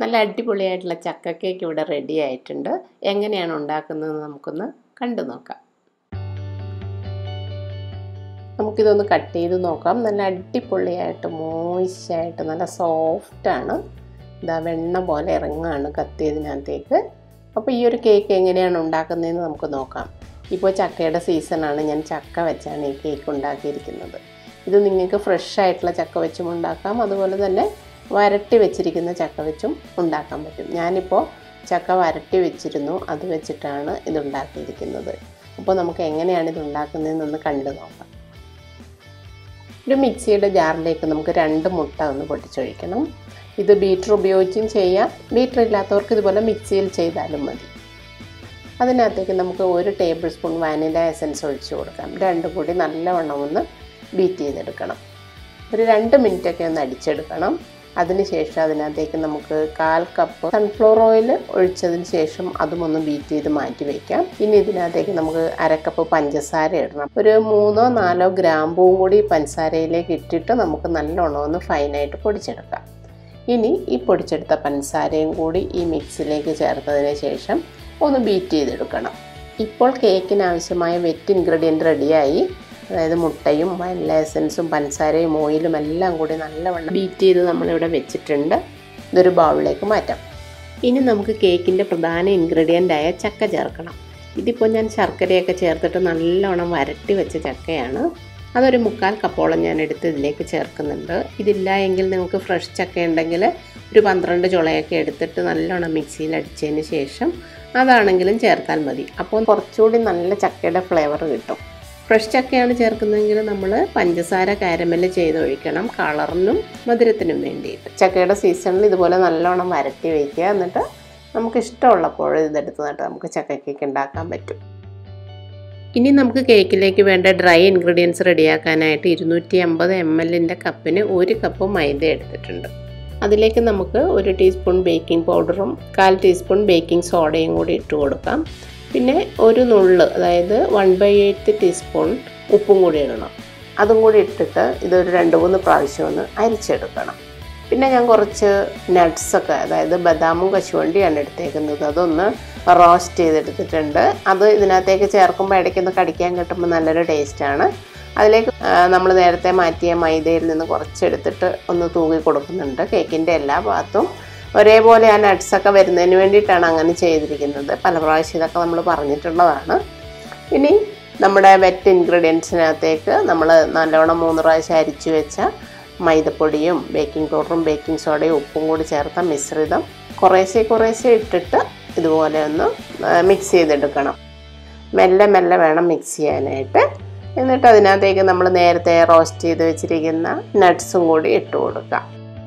നല്ല അടിപൊളിയായിട്ടുള്ള ചക്ക കേക്ക് ഇവിടെ റെഡി ആയിട്ടുണ്ട് എങ്ങനെയാണ് ഉണ്ടാക്കുന്നത് നമുക്കൊന്ന് കണ്ടു നോക്കാം നമുക്കിതൊന്ന് കട്ട് ചെയ്ത് നോക്കാം നല്ല അടിപൊളിയായിട്ട് മോയിസ്റ്റായിട്ട് നല്ല സോഫ്റ്റാണ് ഇതാ വെണ്ണ പോലെ ഇറങ്ങുകയാണ് കത്തിയതിനകത്തേക്ക് അപ്പോൾ ഈ ഒരു കേക്ക് എങ്ങനെയാണ് ഉണ്ടാക്കുന്നതെന്ന് നമുക്ക് നോക്കാം ഇപ്പോൾ ചക്കയുടെ സീസണാണ് ഞാൻ ചക്ക വെച്ചാണ് ഈ കേക്ക് ഉണ്ടാക്കിയിരിക്കുന്നത് ഇത് നിങ്ങൾക്ക് ഫ്രഷ് ആയിട്ടുള്ള ചക്ക വെച്ചും ഉണ്ടാക്കാം അതുപോലെ തന്നെ വരട്ടി വെച്ചിരിക്കുന്ന ചക്ക വെച്ചും ഉണ്ടാക്കാൻ പറ്റും ഞാനിപ്പോൾ ചക്ക വരട്ടി വെച്ചിരുന്നു അത് വെച്ചിട്ടാണ് ഇത് ഉണ്ടാക്കിയിരിക്കുന്നത് അപ്പോൾ നമുക്ക് എങ്ങനെയാണ് ഇത് ഉണ്ടാക്കുന്നതെന്നൊന്ന് കണ്ടു നോക്കാം ഒരു മിക്സിയുടെ ജാറിലേക്ക് നമുക്ക് രണ്ട് മുട്ട ഒന്ന് പൊട്ടിച്ചൊഴിക്കണം ഇത് ബീറ്റർ ഉപയോഗിച്ചും ചെയ്യാം ബീറ്റർ ഇല്ലാത്തവർക്ക് ഇതുപോലെ മിക്സിയിൽ ചെയ്താലും മതി അതിനകത്തേക്ക് നമുക്ക് ഒരു ടേബിൾ സ്പൂൺ വാനില എസൻസ് ഒഴിച്ച് കൊടുക്കാം രണ്ടും കൂടി നല്ലവണ്ണം ഒന്ന് ബീറ്റ് ചെയ്തെടുക്കണം ഒരു രണ്ട് മിനിറ്റൊക്കെ ഒന്ന് അടിച്ചെടുക്കണം അതിനുശേഷം അതിനകത്തേക്ക് നമുക്ക് കാൽ കപ്പ് സൺഫ്ലവർ ഓയിൽ ഒഴിച്ചതിന് ശേഷം അതും ഒന്ന് ബീറ്റ് ചെയ്ത് മാറ്റി വയ്ക്കാം ഇനി ഇതിനകത്തേക്ക് നമുക്ക് അരക്കപ്പ് പഞ്ചസാര ഇടണം ഒരു മൂന്നോ നാലോ ഗ്രാമ്പൂവും കൂടി പഞ്ചസാരയിലേക്ക് ഇട്ടിട്ട് നമുക്ക് നല്ലോണം ഒന്ന് ഫൈനായിട്ട് പൊടിച്ചെടുക്കാം ഇനി ഈ പൊടിച്ചെടുത്ത പഞ്ചസാരയും കൂടി ഈ മിക്സിലേക്ക് ചേർത്തതിന് ശേഷം ഒന്ന് ബീറ്റ് ചെയ്തെടുക്കണം ഇപ്പോൾ കേക്കിന് ആവശ്യമായ വെറ്റ് ഇൻഗ്രീഡിയൻറ്റ് റെഡിയായി അതായത് മുട്ടയും വനില എസൻസും പഞ്ചസാരയും ഓയിലും എല്ലാം കൂടി നല്ലവണ്ണം ബീറ്റ് ചെയ്ത് നമ്മളിവിടെ വെച്ചിട്ടുണ്ട് ഇതൊരു ബൗളിലേക്ക് മാറ്റാം ഇനി നമുക്ക് കേക്കിൻ്റെ പ്രധാന ഇൻഗ്രീഡിയൻ്റ് ആയ ചക്ക ചേർക്കണം ഇതിപ്പോൾ ഞാൻ ശർക്കരയൊക്കെ ചേർത്തിട്ട് നല്ലോണം വരട്ടി വെച്ച ചക്കയാണ് അതൊരു മുക്കാൽ കപ്പോളം ഞാൻ എടുത്ത് ഇതിലേക്ക് ചേർക്കുന്നുണ്ട് ഇതില്ല എങ്കിൽ നിങ്ങൾക്ക് ഫ്രഷ് ചക്ക ഉണ്ടെങ്കിൽ ഒരു പന്ത്രണ്ട് ചുളയൊക്കെ എടുത്തിട്ട് നല്ലോണം മിക്സിയിൽ അടിച്ചതിന് ശേഷം അതാണെങ്കിലും ചേർത്താൽ മതി അപ്പോൾ കുറച്ചുകൂടി നല്ല ചക്കയുടെ ഫ്ലേവർ കിട്ടും ഫ്രഷ് ചക്കയാണ് ചേർക്കുന്നതെങ്കിൽ നമ്മൾ പഞ്ചസാര കാരമല് ചെയ്തൊഴിക്കണം കളറിനും മധുരത്തിനും വേണ്ടിയിട്ട് ചക്കയുടെ സീസണിൽ ഇതുപോലെ നല്ലോണം വരട്ടി വയ്ക്കുക എന്നിട്ട് നമുക്ക് ഇഷ്ടമുള്ളപ്പോൾ ഇതെടുത്ത് നട്ട് നമുക്ക് ചക്ക കേക്ക് ഉണ്ടാക്കാൻ പറ്റും ഇനി നമുക്ക് കേക്കിലേക്ക് വേണ്ട ഡ്രൈ ഇൻഗ്രീഡിയൻസ് റെഡിയാക്കാനായിട്ട് ഇരുന്നൂറ്റി അമ്പത് എം എല്ലിൻ്റെ കപ്പിന് ഒരു കപ്പ് മൈദ എടുത്തിട്ടുണ്ട് അതിലേക്ക് നമുക്ക് ഒരു ടീസ്പൂൺ ബേക്കിംഗ് പൗഡറും കാൽ ടീസ്പൂൺ ബേക്കിംഗ് സോഡയും കൂടി ഇട്ട് കൊടുക്കാം പിന്നെ ഒരു നുള്ള് അതായത് വൺ ബൈ എയ്റ്റ് ടീസ്പൂൺ ഉപ്പും കൂടി ഇടണം അതും കൂടി ഇട്ടിട്ട് ഇതൊരു രണ്ട് മൂന്ന് പ്രാവശ്യം ഒന്ന് അരിച്ചെടുക്കണം പിന്നെ ഞാൻ കുറച്ച് നട്ട്സൊക്കെ അതായത് ബദാമും കശുവണ്ടിയാണ് എടുത്തേക്കുന്നത് അതൊന്ന് റോസ്റ്റ് ചെയ്തെടുത്തിട്ടുണ്ട് അത് ഇതിനകത്തേക്ക് ചേർക്കുമ്പോൾ ഇടയ്ക്കൊന്ന് കടിക്കാൻ കിട്ടുമ്പോൾ നല്ലൊരു ടേസ്റ്റാണ് അതിലേക്ക് നമ്മൾ നേരത്തെ മാറ്റിയ മൈദയിൽ നിന്ന് കുറച്ചെടുത്തിട്ട് ഒന്ന് തൂകി കൊടുക്കുന്നുണ്ട് കേക്കിൻ്റെ എല്ലാ ഭാഗത്തും ഒരേപോലെ ആ നട്ട്സൊക്കെ വരുന്നതിന് വേണ്ടിയിട്ടാണ് അങ്ങനെ ചെയ്തിരിക്കുന്നത് പല പ്രാവശ്യം ഇതൊക്കെ നമ്മൾ പറഞ്ഞിട്ടുള്ളതാണ് ഇനി നമ്മുടെ വെറ്റ് ഇൻഗ്രീഡിയൻസിനകത്തേക്ക് നമ്മൾ നല്ലോണം മൂന്ന് പ്രാവശ്യം അരിച്ചു വെച്ച മൈദപ്പൊടിയും ബേക്കിംഗ് പൗഡറും ബേക്കിംഗ് സോഡയും ഉപ്പും കൂടി ചേർത്ത മിശ്രിതം കുറേശ്ശെ കുറേശ്ശെ ഇട്ടിട്ട് ഇതുപോലെ ഒന്ന് മിക്സ് ചെയ്തെടുക്കണം മെല്ലെ മെല്ലെ വേണം മിക്സ് ചെയ്യാനായിട്ട് എന്നിട്ട് അതിനകത്തേക്ക് നമ്മൾ നേരത്തെ റോസ്റ്റ് ചെയ്ത് വെച്ചിരിക്കുന്ന നട്ട്സും കൂടി ഇട്ട് കൊടുക്കാം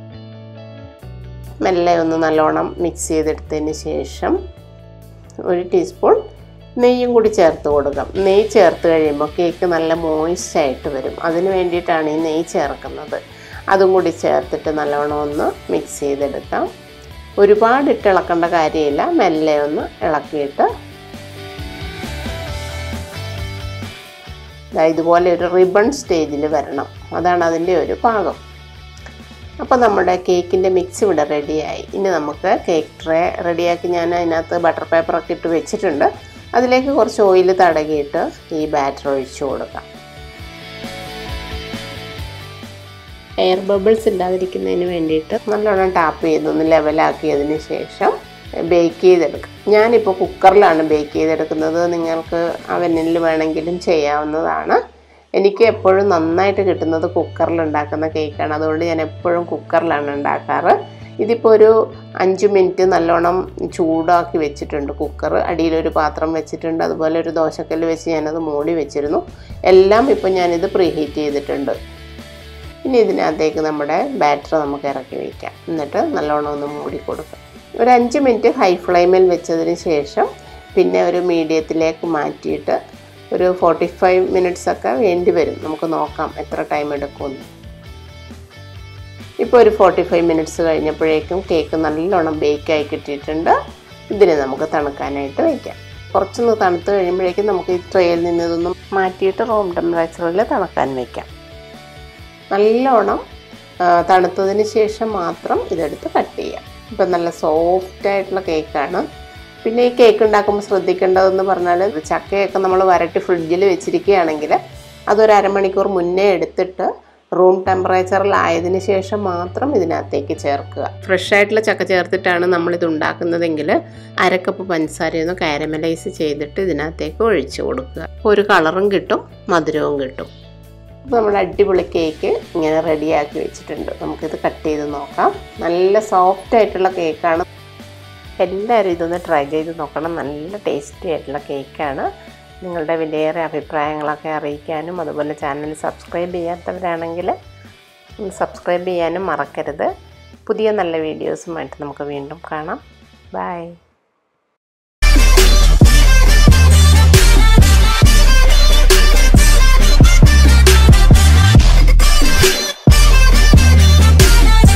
മെല്ലെ ഒന്ന് നല്ലോണം മിക്സ് ചെയ്തെടുത്തതിന് ശേഷം ഒരു ടീസ്പൂൺ നെയ്യും കൂടി ചേർത്ത് കൊടുക്കാം നെയ്യ് ചേർത്ത് കഴിയുമ്പോൾ കേക്ക് നല്ല മോയിസ്റ്റായിട്ട് വരും അതിന് വേണ്ടിയിട്ടാണ് ഈ നെയ്യ് ചേർക്കുന്നത് അതും കൂടി ചേർത്തിട്ട് നല്ലോണം ഒന്ന് മിക്സ് ചെയ്തെടുക്കാം ഒരുപാട് ഇട്ട് ഇളക്കേണ്ട കാര്യമില്ല മെല്ലെ ഒന്ന് ഇളക്കിയിട്ട് ഇതുപോലെ ഒരു റിബൺ സ്റ്റേജിൽ വരണം അതാണ് അതിൻ്റെ ഒരു പാകം അപ്പോൾ നമ്മുടെ കേക്കിൻ്റെ മിക്സ് ഇവിടെ റെഡിയായി ഇനി നമുക്ക് കേക്ക് ട്രേ റെഡിയാക്കി ഞാൻ അതിനകത്ത് ബട്ടർ പേപ്പറൊക്കെ ഇട്ട് വെച്ചിട്ടുണ്ട് അതിലേക്ക് കുറച്ച് ഓയിൽ തടകിയിട്ട് ഈ ബാറ്റർ ഒഴിച്ചു കൊടുക്കാം എയർ ബബിൾസ് ഇല്ലാതിരിക്കുന്നതിന് വേണ്ടിയിട്ട് നല്ലോണം ടാപ്പ് ചെയ്തൊന്ന് ലെവലാക്കിയതിന് ശേഷം ബേക്ക് ചെയ്തെടുക്കാം ഞാനിപ്പോൾ കുക്കറിലാണ് ബേക്ക് ചെയ്തെടുക്കുന്നത് നിങ്ങൾക്ക് അവനിൽ വേണമെങ്കിലും ചെയ്യാവുന്നതാണ് എനിക്ക് എപ്പോഴും നന്നായിട്ട് കിട്ടുന്നത് കുക്കറിൽ ഉണ്ടാക്കുന്ന കേക്കാണ് അതുകൊണ്ട് ഞാൻ എപ്പോഴും കുക്കറിലാണ് ഉണ്ടാക്കാറ് ഇതിപ്പോൾ ഒരു അഞ്ച് മിനിറ്റ് നല്ലോണം ചൂടാക്കി വെച്ചിട്ടുണ്ട് കുക്കർ അടിയിലൊരു പാത്രം വെച്ചിട്ടുണ്ട് അതുപോലെ ഒരു ദോശക്കല്ല് വെച്ച് ഞാനത് മൂടി വെച്ചിരുന്നു എല്ലാം ഇപ്പോൾ ഞാനിത് പ്രീ ഹീറ്റ് ചെയ്തിട്ടുണ്ട് ഇനി ഇതിനകത്തേക്ക് നമ്മുടെ ബാറ്റർ നമുക്ക് ഇറക്കി വയ്ക്കാം എന്നിട്ട് നല്ലോണം ഒന്ന് മൂടി കൊടുക്കാം ഒരു അഞ്ച് മിനിറ്റ് ഹൈ ഫ്ലെയിമിൽ വെച്ചതിന് ശേഷം പിന്നെ ഒരു മീഡിയത്തിലേക്ക് മാറ്റിയിട്ട് ഒരു ഫോർട്ടി ഫൈവ് മിനിറ്റ്സ് ഒക്കെ വേണ്ടി വരും നമുക്ക് നോക്കാം എത്ര ടൈം എടുക്കുമെന്ന് ഇപ്പോൾ ഒരു ഫോർട്ടി ഫൈവ് മിനിറ്റ്സ് കഴിഞ്ഞപ്പോഴേക്കും കേക്ക് നല്ലോണം ബേക്കായി കിട്ടിയിട്ടുണ്ട് ഇതിനെ നമുക്ക് തണുക്കാനായിട്ട് വയ്ക്കാം കുറച്ചൊന്ന് തണുത്ത് കഴിയുമ്പോഴേക്കും നമുക്ക് ഈ ട്രെയിൽ നിന്ന് ഇതൊന്ന് മാറ്റിയിട്ട് റൂം ടെമ്പറേച്ചറിൽ തണുക്കാൻ വയ്ക്കാം നല്ലോണം തണുത്തതിന് ശേഷം മാത്രം ഇതെടുത്ത് കട്ട് ചെയ്യാം ഇപ്പം നല്ല സോഫ്റ്റ് ആയിട്ടുള്ള കേക്കാണ് പിന്നെ ഈ കേക്ക് ഉണ്ടാക്കുമ്പോൾ ശ്രദ്ധിക്കേണ്ടതെന്ന് പറഞ്ഞാൽ ചക്കയൊക്കെ നമ്മൾ വരട്ടി ഫ്രിഡ്ജിൽ വെച്ചിരിക്കുകയാണെങ്കിൽ അതൊരു അരമണിക്കൂർ മുന്നേ എടുത്തിട്ട് റൂം ടെമ്പറേച്ചറിലായതിനു ശേഷം മാത്രം ഇതിനകത്തേക്ക് ചേർക്കുക ഫ്രഷ് ആയിട്ടുള്ള ചക്ക ചേർത്തിട്ടാണ് നമ്മളിത് ഉണ്ടാക്കുന്നതെങ്കിൽ അരക്കപ്പ് പഞ്ചസാരയൊന്ന് കാരമലൈസ് ചെയ്തിട്ട് ഇതിനകത്തേക്ക് ഒഴിച്ചു കൊടുക്കുക ഒരു കളറും കിട്ടും മധുരവും കിട്ടും അപ്പോൾ നമ്മുടെ അടിപൊളി കേക്ക് ഇങ്ങനെ റെഡിയാക്കി വെച്ചിട്ടുണ്ട് നമുക്കിത് കട്ട് ചെയ്ത് നോക്കാം നല്ല സോഫ്റ്റ് ആയിട്ടുള്ള കേക്കാണ് എല്ലാവരും ഇതൊന്ന് ട്രൈ ചെയ്ത് നോക്കണം നല്ല ടേസ്റ്റി ആയിട്ടുള്ള കേക്കാണ് നിങ്ങളുടെ വിലയേറെ അഭിപ്രായങ്ങളൊക്കെ അറിയിക്കാനും അതുപോലെ ചാനൽ സബ്സ്ക്രൈബ് ചെയ്യാത്തവരാണെങ്കിൽ സബ്സ്ക്രൈബ് ചെയ്യാനും മറക്കരുത് പുതിയ നല്ല വീഡിയോസുമായിട്ട് നമുക്ക് വീണ്ടും കാണാം ബൈ